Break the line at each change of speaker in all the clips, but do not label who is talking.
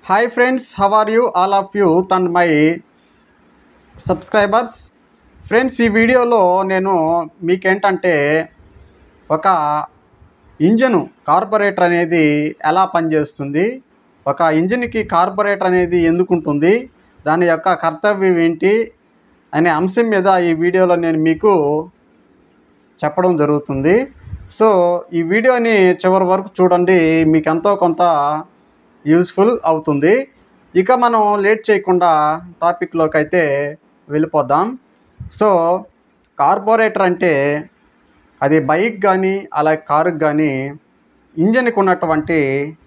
hi friends how are you all of you and my subscribers friends ఈ వీడియోలో నేను మీకేంటంటే ఒక ఇంజను కార్బొరేటర్ అనేది ఎలా పనిచేస్తుంది ఒక ఇంజిన్కి కార్బొరేటర్ అనేది ఎందుకు ఉంటుంది దాని యొక్క కర్తవ్యం ఏంటి అనే అంశం మీద ఈ వీడియోలో నేను మీకు చెప్పడం జరుగుతుంది సో ఈ వీడియోని చివరి వరకు చూడండి మీకు ఎంతో కొంత యూస్ఫుల్ అవుతుంది ఇక మనం లేట్ చేయకుండా టాపిక్లోకి అయితే వెళ్ళిపోదాం సో కార్బొరేటర్ అంటే అది బైక్ కానీ అలాగే కారుకి కానీ ఇంజన్కి ఉన్నటువంటి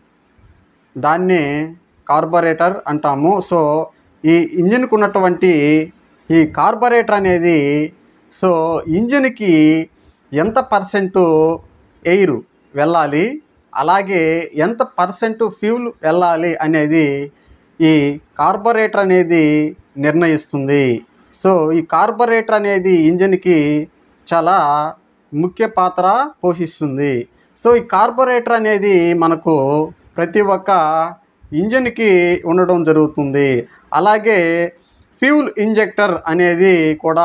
దాన్ని కార్బొరేటర్ అంటాము సో ఈ ఇంజిన్కి ఉన్నటువంటి ఈ కార్బొరేటర్ అనేది సో ఇంజిన్కి ఎంత పర్సెంటు ఎయిర్ వెళ్ళాలి అలాగే ఎంత పర్సెంట్ ఫ్యూల్ వెళ్ళాలి అనేది ఈ కార్బొరేటర్ అనేది నిర్ణయిస్తుంది సో ఈ కార్బొరేటర్ అనేది ఇంజిన్కి చాలా ముఖ్య పాత్ర పోషిస్తుంది సో ఈ కార్బొరేటర్ అనేది మనకు ప్రతి ఒక్క ఇంజిన్కి ఉండడం జరుగుతుంది అలాగే ఫ్యూల్ ఇంజెక్టర్ అనేది కూడా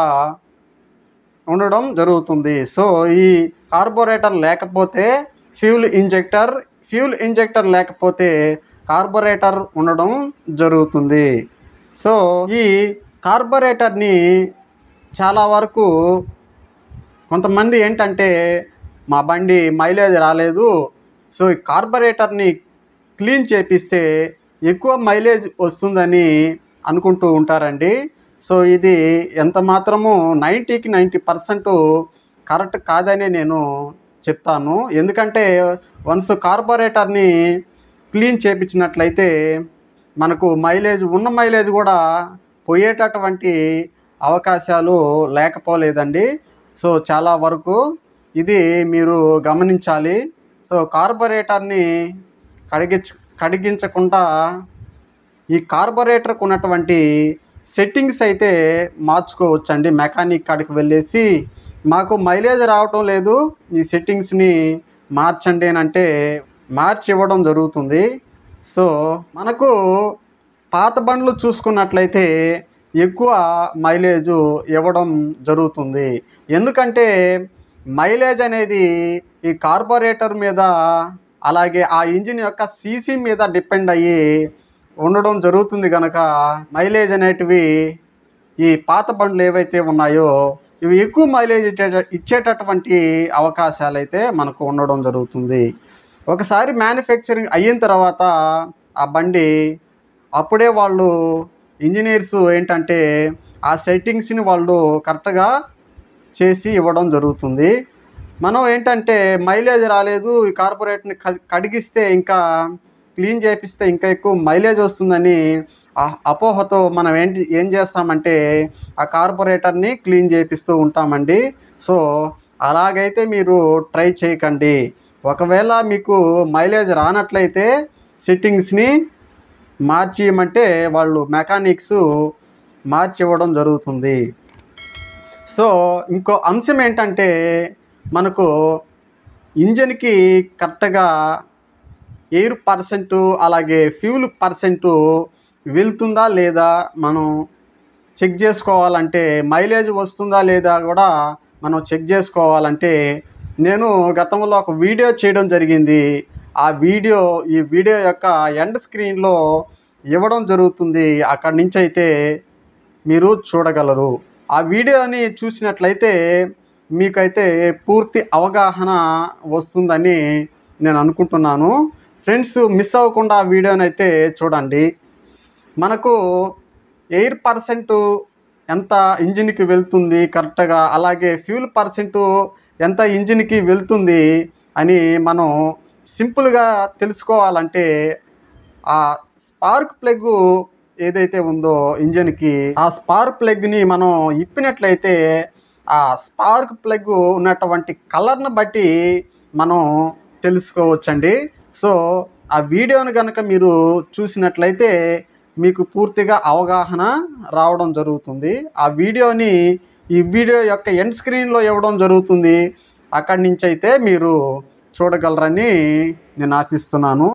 ఉండడం జరుగుతుంది సో ఈ కార్బొరేటర్ లేకపోతే ఫ్యూల్ ఇంజెక్టర్ ఫ్యూల్ ఇంజెక్టర్ లేకపోతే కార్బొరేటర్ ఉండడం జరుగుతుంది సో ఈ కార్బొరేటర్ని చాలా వరకు కొంతమంది ఏంటంటే మా బండి మైలేజ్ రాలేదు సో ఈ కార్బొరేటర్ని క్లీన్ చేపిస్తే ఎక్కువ మైలేజ్ వస్తుందని అనుకుంటూ ఉంటారండి సో ఇది ఎంత మాత్రము నైంటీకి నైంటీ పర్సెంట్ కరెక్ట్ కాదని నేను చెప్తాను ఎందుకంటే వన్స్ కార్బొరేటర్ని క్లీన్ చేపించినట్లయితే మనకు మైలేజ్ ఉన్న మైలేజ్ కూడా పోయేటటువంటి అవకాశాలు లేకపోలేదండి సో చాలా వరకు ఇది మీరు గమనించాలి సో కార్బొరేటర్ని కడిగించ కడిగించకుండా ఈ కార్బొరేటర్కు ఉన్నటువంటి సెట్టింగ్స్ అయితే మార్చుకోవచ్చండి మెకానిక్ కాడికి వెళ్ళేసి మాకు మైలేజ్ రావటం లేదు ఈ సెట్టింగ్స్ని మార్చండి అని అంటే మార్చి ఇవ్వడం జరుగుతుంది సో మనకు పాత బండ్లు చూసుకున్నట్లయితే ఎక్కువ మైలేజ్ ఇవ్వడం జరుగుతుంది ఎందుకంటే మైలేజ్ అనేది ఈ కార్బొరేటర్ మీద అలాగే ఆ ఇంజిన్ యొక్క సీసీ మీద డిపెండ్ అయ్యి ఉండడం జరుగుతుంది కనుక మైలేజ్ అనేటివి ఈ పాత బండ్లు ఏవైతే ఉన్నాయో ఇవి ఎక్కువ మైలేజ్ ఇచ్చే ఇచ్చేటటువంటి అవకాశాలు అయితే మనకు ఉండడం జరుగుతుంది ఒకసారి మ్యానుఫ్యాక్చరింగ్ అయిన తర్వాత ఆ బండి అప్పుడే వాళ్ళు ఇంజనీర్స్ ఏంటంటే ఆ సెట్టింగ్స్ని వాళ్ళు కరెక్ట్గా చేసి ఇవ్వడం జరుగుతుంది మనం ఏంటంటే మైలేజ్ రాలేదు ఈ కార్పొరేట్ని కడిగిస్తే ఇంకా క్లీన్ చేపిస్తే ఇంకా ఎక్కువ మైలేజ్ వస్తుందని ఆ అపోహతో మనం ఏంటి ఏం చేస్తామంటే ఆ కార్పొరేటర్ని క్లీన్ చేపిస్తూ ఉంటామండి సో అలాగైతే మీరు ట్రై చేయకండి ఒకవేళ మీకు మైలేజ్ రానట్లయితే సెట్టింగ్స్ని మార్చి ఇవ్వమంటే వాళ్ళు మెకానిక్స్ మార్చి ఇవ్వడం జరుగుతుంది సో ఇంకో అంశం ఏంటంటే మనకు ఇంజన్కి కరెక్ట్గా ఎయిర్ పర్సెంటు అలాగే ఫ్యూల్ పర్సెంటు వెళ్తుందా లేదా మనం చెక్ చేసుకోవాలంటే మైలేజ్ వస్తుందా లేదా కూడా మనం చెక్ చేసుకోవాలంటే నేను గతంలో ఒక వీడియో చేయడం జరిగింది ఆ వీడియో ఈ వీడియో యొక్క ఎండ్ స్క్రీన్లో ఇవ్వడం జరుగుతుంది అక్కడి నుంచి అయితే మీరు చూడగలరు ఆ వీడియోని చూసినట్లయితే మీకైతే పూర్తి అవగాహన వస్తుందని నేను అనుకుంటున్నాను ఫ్రెండ్స్ మిస్ అవ్వకుండా ఆ వీడియోని అయితే చూడండి మనకు ఎయిర్ పర్సెంటు ఎంత ఇంజిన్కి వెళ్తుంది కరెక్ట్గా అలాగే ఫ్యూల్ పర్సెంటు ఎంత ఇంజిన్కి వెళ్తుంది అని మనం సింపుల్గా తెలుసుకోవాలంటే ఆ స్పార్క్ ప్లగ్ ఏదైతే ఉందో ఇంజన్కి ఆ స్పార్క్ ప్లగ్ని మనం ఇప్పినట్లయితే ఆ స్పార్క్ ప్లగ్ ఉన్నటువంటి కలర్ని బట్టి మనం తెలుసుకోవచ్చండి సో ఆ వీడియోని కనుక మీరు చూసినట్లయితే మీకు పూర్తిగా అవగాహన రావడం జరుగుతుంది ఆ వీడియోని ఈ వీడియో యొక్క ఎండ్ స్క్రీన్లో ఇవ్వడం జరుగుతుంది అక్కడి నుంచి అయితే మీరు చూడగలరని నేను ఆశిస్తున్నాను